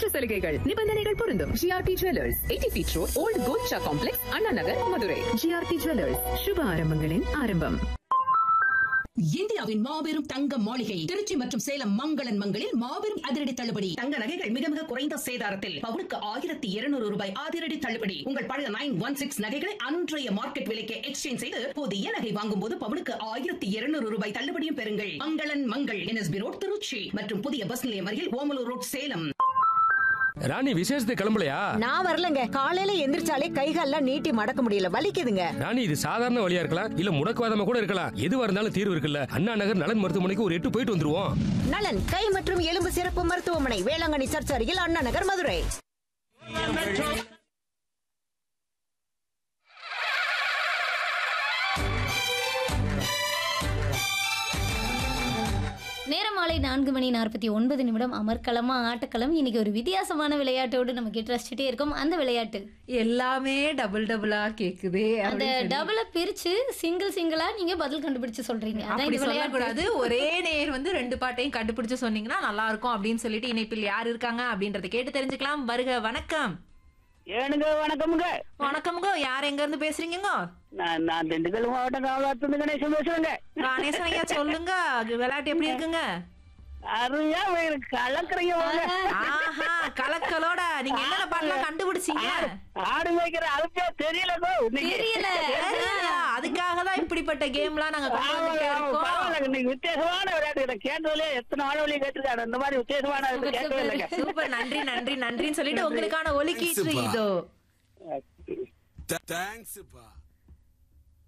சலுகைகள் நிபந்தனைகள் பொருந்தும் GRT jewellers eighty feet road old Kolcha complex Anna Nagar Madurai GRT jewellers சுப ஆரம்பங்களின் ஆரம்பம் இந்தியாவின் மாபெரும் தங்க மாளிகை திருச்சி மற்றும் சேலம் மங்களன் மங்களில் மாபெரும் அதிரடி தள்ளுபடி தங்க நகைகள் மிக மிக குறைந்த சேதாரத்தில் பவுனுக்கு ஆயிரத்தி இருநூறு ரூபாய் அதிரடி தள்ளுபடி உங்கள் பழைய நைன் ஒன் சிக்ஸ் நகைகளை அன்றைய மார்க்கெட் விலைக்கு எக்ஸ்சேஞ்ச் செய்து புதிய நகை வாங்கும் போது பவுனுக்கு ஆயிரத்தி இருநூறு ரூபாய் தள்ளுபடியும் பெறுங்கள் மங்களன் மங்கள் என்எஸ்பி ரோட் திருச்சி மற்றும் புதிய பஸ் நிலையம் அருகில் ஓமலூர் ரோட் சேலம் ராணி விசேஷத்துக்கு கிளம்பலையா நான் வரலங்க காலையில எந்திரிச்சாலே கைகால்லாம் நீட்டி மடக்க முடியல வலிக்குதுங்க ராணி இது சாதாரண வழியா இருக்கலாம் இல்ல முடக்குவாதமா கூட இருக்கலாம் எதுவா இருந்தாலும் தீர்வு இருக்குல்ல அண்ணா நகர் நலன் மருத்துவமனைக்கு ஒரு எட்டு போயிட்டு வந்துருவோம் நலன் கை மற்றும் எலும்பு சிறப்பு மருத்துவமனை வேளாங்கண்ணி சர்ச் அருகில் அண்ணா நகர் மதுரை நேரம் மாலை நான்கு மணி நாற்பத்தி ஒன்பது நிமிடம் அமர்க்களமா ஆட்டக்களம் இன்னைக்கு ஒரு வித்தியாசமான விளையாட்டோடு நம்ம கிட்ட ரசிச்சுட்டே இருக்கோம் அந்த விளையாட்டு எல்லாமே டபுள் டபுளா கேக்குதே அந்த அப்படின்னு சொல்லி. டபுளை பிரிச்சு சிங்கிள் சிங்கிளா நீங்க பதில் கண்டுபிடிச்சு சொல்றீங்க அதான் அப்படி இந்த சொல்லக்கூடாது விளையாட்டு ஒரே நேர் வந்து ரெண்டு பாட்டையும் கண்டுபிடிச்சு சொன்னீங்கன்னா நல்லா இருக்கும் அப்படின்னு சொல்லிட்டு இணைப்பில் யார் இருக்காங்க அப்படின்றத கேட்டு தெரிஞ்சுக்கலாம் வருக வணக்கம் ஏனுங்க வணக்கமுங்க வணக்கம்ங்க யார் எங்க இருந்து பேசுறீங்கங்க நான் நான் திண்டுக்கல் மாவட்டம் காவலாத்திலிருந்து கணேசன் பேசுறேங்க கணேசன் ஐயா சொல்லுங்க விளையாட்டு எப்படி இருக்குங்க அருமையா வேறு கலக்குறீங்க போங்க ஆஹா கலக்கலோட நீங்க என்னென்ன பாட்டெல்லாம் கண்டுபிடிச்சீங்க ஆடு மேய்க்கிற அதுக்கே தெரியலக்கோ இன்னைக்கு. தெரியல ஆ, அதுக்காக தான் இப்படிப்பட்ட கேம்லாம் நாங்க கொண்டு ஆமாங்க, வந்துட்டே ஆமா, இருக்கோம் பரவாயில்லைங்க. இன்னைக்கு வித்தியாசமான விளையாட்டு இதை கேட்டதுலயே எத்தனை ஆளுவலி கேட்டிருக்காரு இந்த மாதிரி வித்தியாசமான இது கேட்கவே இல்லைங்க சூப்பர் நன்றி நன்றி நன்றின்னு சொல்லிட்டு உங்களுக்கான ஒலிக்கீற்று இதோ தேங்க்ஸ்ப்பா